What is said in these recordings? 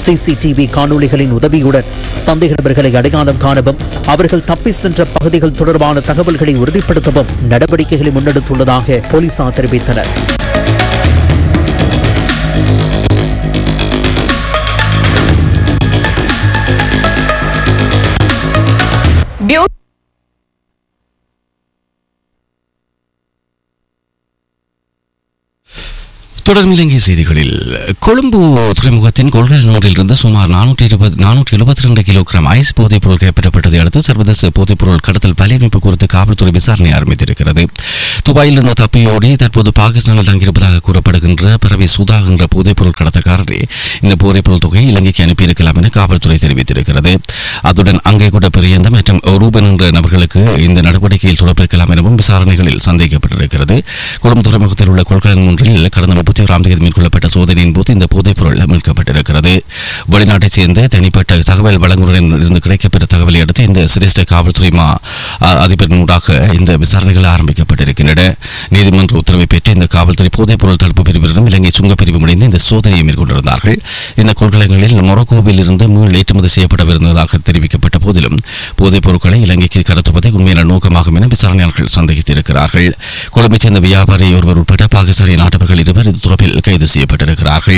CCTV காணொளிகளின் உதவியுடன் சந்தேக நபர்களை அடையாளம் காணவும் அவர்கள் தப்பி சென்ற பகுதிகள் தொடர்பான தகவல்களை உறுதிப்படுத்தவும் நடவடிக்கைகளை முன்னெடுத்துள்ளதாக போலீசார் தெரிவித்தனர் பியூ- தொடர்ந்து இலங்கை செய்திகளில் கொழும்பு துறைமுகத்தின் கொள்கை நூறிலிருந்து சுமார் நானூற்றி இருபது நானூற்றி எழுபத்தி ரெண்டு கிலோகிராம் ஐஸ் போதைப் பொருள் கைப்பற்றப்பட்டதை அடுத்து சர்வதேச போதைப் பொருள் கடத்தல் பலியமைப்பு குறித்து காவல்துறை விசாரணை ஆரம்பித்திருக்கிறது துபாயிலிருந்து தப்பியோடி தற்போது பாகிஸ்தானில் தங்கியிருப்பதாக கூறப்படுகின்ற பரவி சுதா என்ற போதைப் பொருள் கடத்தக்காரரே இந்த போதைப் பொருள் தொகையை இலங்கைக்கு அனுப்பியிருக்கலாம் என காவல்துறை தெரிவித்திருக்கிறது அதுடன் அங்கே கூட பிரியந்த மற்றும் ரூபன் என்ற நபர்களுக்கு இந்த நடவடிக்கையில் தொடர்பிருக்கலாம் எனவும் விசாரணைகளில் சந்தேகிக்கப்பட்டிருக்கிறது கொழும்பு துறைமுகத்தில் உள்ள கொள்கலன் ஒன்றில் கடந்த முப்பத்தி ஓராம் தேதி மேற்கொள்ளப்பட்ட சோதனையின் போது இந்த போதைப் பொருள் மீட்கப்பட்டிருக்கிறது வெளிநாட்டைச் சேர்ந்த தனிப்பட்ட தகவல் வழங்குவரின் இருந்து கிடைக்கப்பெற்ற தகவலை அடுத்து இந்த சிரேஷ்ட காவல்துறை மா அ- அதிபரினூடாக இந்த விசாரணைகள் ஆரம்பிக்கப்பட்டிருக்கின்றன நீதிமன்ற உத்தரவை பெற்று இந்த காவல்துறை போதைப் பொருள் தடுப்பு பிரிவினரும் இலங்கை சுங்கப் பிரிவும் இணைந்து இந்த சோதனையை மேற்கொண்டிருந்தார்கள் இந்த கொள்கலங்களில் மொரோக்கோவில் இருந்து மீள் ஏற்றுமதி செய்யப்படவிருந்ததாக தெரிவிக்கப்பட்ட போதிலும் போதைப் பொருட்களை இலங்கைக்கு கடத்துவதை உண்மையான நோக்கமாகும் என விசாரணையாளர்கள் சந்தேகித்திருக்கிறார்கள் கொழும்பைச் சேர்ந்த வியாபாரி ஒருவர் உட்பட பாகிஸ்தானிய நாட்டவர்கள் இருவர் இது தொடர்பில் கைது செய்யப்பட்டிருக்கிறார்கள்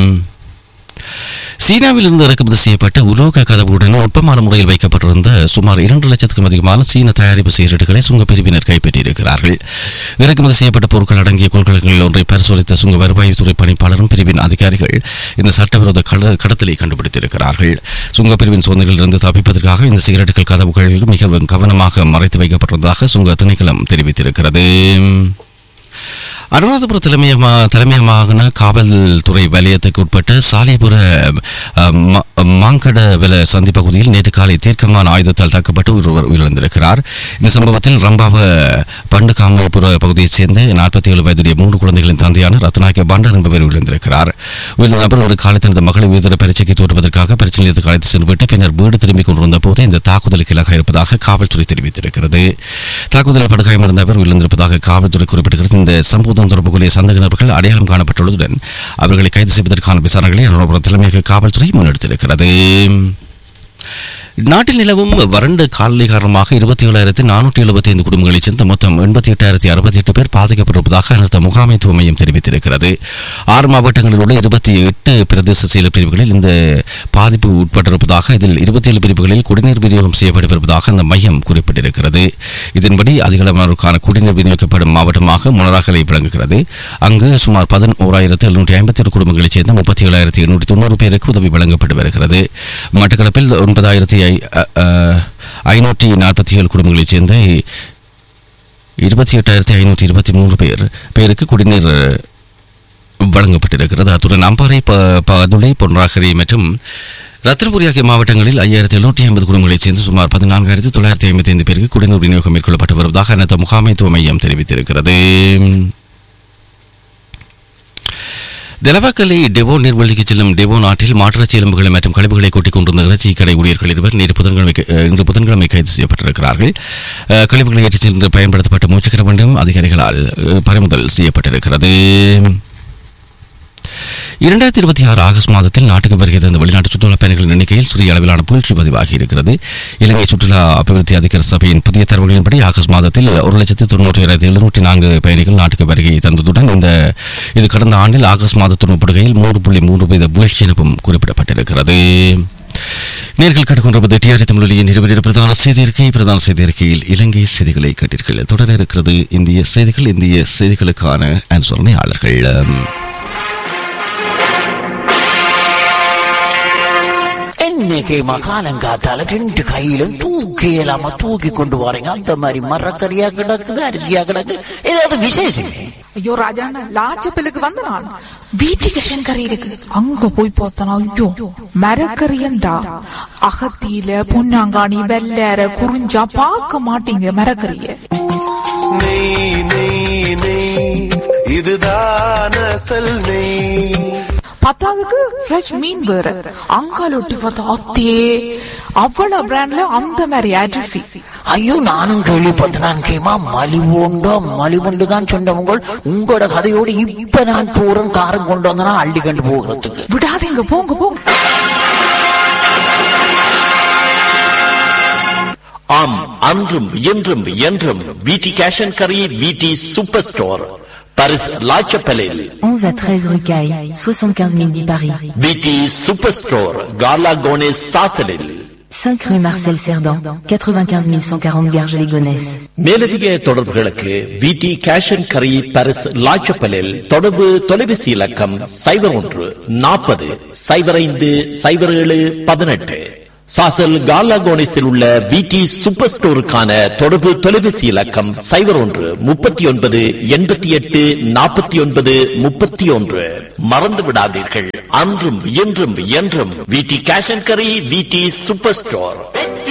சீனாவில் இருந்து இறக்குமதி செய்யப்பட்ட உலோக கதவுடன் நுட்பமான முறையில் வைக்கப்பட்டிருந்த சுமார் இரண்டு லட்சத்துக்கும் அதிகமான சீன தயாரிப்பு சிகரெட்டுகளை சுங்க பிரிவினர் கைப்பற்றியிருக்கிறார்கள் இறக்குமதி செய்யப்பட்ட பொருட்கள் அடங்கிய கொள்கலன்களில் ஒன்றை பரிசோதித்த சுங்க வருவாய்த்துறை பணிப்பாளரும் பிரிவின் அதிகாரிகள் இந்த சட்டவிரோத கட- கடத்தலை கண்டுபிடித்திருக்கிறார்கள் சுங்க பிரிவின் சோதனைகளிலிருந்து தப்பிப்பதற்காக இந்த சிகரெட்டுகள் கதவுகள் மிகவும் கவனமாக மறைத்து வைக்கப்பட்டிருந்ததாக சுங்க திணைக்களம் தெரிவித்திருக்கிறது அனுராதபுர தலைமையகமா தலைமையகமான காவல்துறை வலயத்துக்கு உட்பட்ட சாலிபுர அஹ், ம- மாங்கட வில சந்தி பகுதியில் நேற்று காலை தீர்க்கமான ஆயுதத்தால் தாக்கப்பட்டு ஒருவர் உயிரிழந்திருக்கிறார் இந்த சம்பவத்தில் ரம்பாவ பண்டு காமபுர பகுதியைச் சேர்ந்த நாற்பத்தி ஏழு வயதுடைய மூன்று குழந்தைகளின் தந்தையான ரத்னாக்கிய பண்டார் என்பவர் உயிரிழந்திருக்கிறார் உயிரிழந்த நபர் ஒரு காலை தனது மகளை உயர்தர பரீட்சைக்கு தோற்றுவதற்காக பரீட்சை நிலையத்துக்கு அழைத்து சென்றுவிட்டு பின்னர் வீடு திரும்பிக் கொண்டிருந்த போது இந்த தாக்குதலுக்கு இலக்காக இருப்பதாக காவல்துறை தெரிவித்திருக்கிறது தாக்குதலில் படுகாயமடைந்த அவர் உயிரிழந்திருப்பதாக காவல்துறை குறிப்பிட்டிருக்கிறது இந்த சம்பவம் தொடர்பு கொள்ளிய சந்தேக நபர்கள் அடையாளம் காணப்பட்டுள்ளதுடன் அவர்களை கைது செய்வதற்கான விசாரணைகளை அனுராபுரம் தலைமையக காவல்துறை முன்னெடுத்திருக்கிறது நாட்டில் நிலவும் வறண்ட காலநிலை காரணமாக இருபத்தி ஏழாயிரத்தி நானூற்றி எழுபத்தி ஐந்து குடும்பங்களைச் சேர்ந்த மொத்தம் எண்பத்தி எட்டாயிரத்தி அறுபத்தி எட்டு பேர் பாதிக்கப்பட்டிருப்பதாக அனர்த்த முகாமைத்துவ மையம் தெரிவித்திருக்கிறது ஆறு மாவட்டங்களில் உள்ள இருபத்தி எட்டு பிரதேச செயல் பிரிவுகளில் இந்த பாதிப்பு உட்பட்டிருப்பதாக இதில் இருபத்தி ஏழு பிரிவுகளில் குடிநீர் விநியோகம் செய்யப்பட்டிருப்பதாக அந்த மையம் குறிப்பிட்டிருக்கிறது இதன்படி அதிகளவானோருக்கான குடிநீர் விநியோகிக்கப்படும் மாவட்டமாக முனராகலை விளங்குகிறது அங்கு சுமார் பதினோராயிரத்து எழுநூற்றி ஐம்பத்தி ஏழு குடும்பங்களைச் சேர்ந்த முப்பத்தி ஏழாயிரத்தி எண்ணூற்றி தொண்ணூறு பேருக்கு உதவி வழங்கப்பட்டு வருகிறது மட்டக்களப்பில் ஒன்பதாயிரத்தி ஐ- அ- அ- ஐநூற்றி நாற்பத்தி ஏழு குடும்பங்களைச் சேர்ந்த இருபத்தி எட்டாயிரத்தி ஐநூற்றி இருபத்தி மூன்று பேர் பேருக்கு குடிநீர் வழங்கப்பட்டிருக்கிறது அத்துடன் அம்பாறை ப பதுளை பொன்ராகரி மற்றும் ரத்னபுரி ஆகிய மாவட்டங்களில் ஐயாயிரத்தி எழுநூற்றி ஐம்பது குடும்பங்களைச் சேர்ந்து சுமார் பதினான்காயிரத்தி தொள்ளாயிரத்தி ஐம்பத்தி ஐந்து பேருக்கு குடிநீர் விநியோகம் மேற்கொள்ளப்பட்டு வருவதாக அனைத்து முகாமைத்துவ மையம் தெரிவித்திருக்கிறது தெலவாக்கலை டெவோ நீர்வழிக்கு செல்லும் டெவோ நாட்டில் மாற்றச்சி எலும்புகளை மற்றும் கழிவுகளை கொட்டிக் கொண்டிருந்த இறைச்சி கடை ஊழியர்கள் இருவர் நேற்று புதன்கிழமை க- அஹ், இன்று புதன்கிழமை கைது செய்யப்பட்டிருக்கிறார்கள் அஹ், கழிவுகளை ஏற்றிச் சென்று பயன்படுத்தப்பட்ட மூச்சுக்கிற வேண்டும் அதிகாரிகளால் அஹ், பறிமுதல் செய்யப்பட்டிருக்கிறது இரண்டாயிரத்தி இருபத்தி ஆறு ஆகஸ்ட் மாதத்தில் நாட்டுக்கு வருகை தந்த வெளிநாட்டு சுற்றுலா பயணிகளின் எண்ணிக்கையில் சிறிய அளவிலான வீழ்ச்சி பதிவாகி இருக்கிறது இலங்கை சுற்றுலா அபிவிருத்தி அதிகார சபையின் புதிய தரவுகளின்படி ஆகஸ்ட் மாதத்தில் ஒரு லட்சத்து தொண்ணூற்றி ஏழாயிரத்தி எழுநூற்றி நான்கு பயணிகள் நாட்டுக்கு வருகை தந்ததுடன் இந்த இது கடந்த ஆண்டில் ஆகஸ்ட் மாதத்துடன் ஒப்பிடுகையில் மூன்று புள்ளி மூன்று வீத வீழ்ச்சி எனவும் குறிப்பிடப்பட்டிருக்கிறது நேர்கள் கட்டுக்கொண்டிருப்பது டிஆர்டி தமிழொலியின் இருபது பிரதான செய்தி அறிக்கை பிரதான செய்தி அறிக்கையில் இலங்கை செய்திகளை கேட்டீர்கள் தொடர இருக்கிறது இந்திய செய்திகள் இந்திய செய்திகளுக்கான அனுசரணையாளர்கள் என்னைக்கு மகாலங்காத்தால ரெண்டு கையிலும் தூக்கி இல்லாம தூக்கி கொண்டு வரீங்க அந்த மாதிரி மரக்கறியா கிடக்குது அரிசியா கிடக்கு ஏதாவது விசேஷம் ஐயோ ராஜாண்ணா லாச்சப்பிலுக்கு வந்த நான் வீட்டுக்கு கறி இருக்கு அங்க போய் பார்த்தனா ஐயோ மரக்கறியண்டா அகத்தியில பொன்னாங்காணி வெள்ளேற குறிஞ்சா பார்க்க மாட்டீங்க மரக்கறிய நெய் நெய் நெய் இதுதான் அசல் நெய் பத்தாவதுக்கு ஃப்ரெஷ் மீன் வேற அங்கால ஒட்டி பார்த்தா அத்தே அவ்வளவு பிராண்ட்ல அந்த மாதிரி அரிசி ஐயோ நானும் கேள்விப்பட்டேன் கேமா மலிவுண்டோ மலிவுண்டு தான் சொன்னவங்க உங்களோட கதையோடு இப்ப நான் போறேன் காரம் கொண்டு வந்தனா அள்ளி கண்டு போகிறதுக்கு விடாதீங்க போங்க போங்க ஆம் அன்றும் இன்றும் என்றும் விடி கேஷ் அண்ட் கரி விடி சூப்பர் ஸ்டோர் பரிஸ் லாச்சப்பலில் 11 à 13 rue Caille, 75 010 Paris. விடி சூப்பர் ஸ்டோர் கார்லா கோனேஸ் சாசலில் 5 rue Marcel Cerdan, 95 140 Garges-les-Gonesse. மேலதிக தொடர்புகளுக்கு விடி கேஷ் அண்ட் கரி பரிஸ் லாச்சப்பலில் தொடர்பு தொலைபேசி இலக்கம் சைபர் ஒன்று நாற்பது சைபர் ஐந்து சைபர் ஏழு பதினெட்டு சாசல் காலாகோனிஸில் உள்ள விடி சூப்பர் ஸ்டோருக்கான தொடர்பு தொலைபேசி இலக்கம் சைபர் ஒன்று முப்பத்தி ஒன்பது எண்பத்தி எட்டு நாற்பத்தி ஒன்பது முப்பத்தி ஒன்று மறந்து விடாதீர்கள் அன்றும் இன்றும் என்றும் விடி கேஷ் அண்ட் கரி விடி சூப்பர் ஸ்டோர்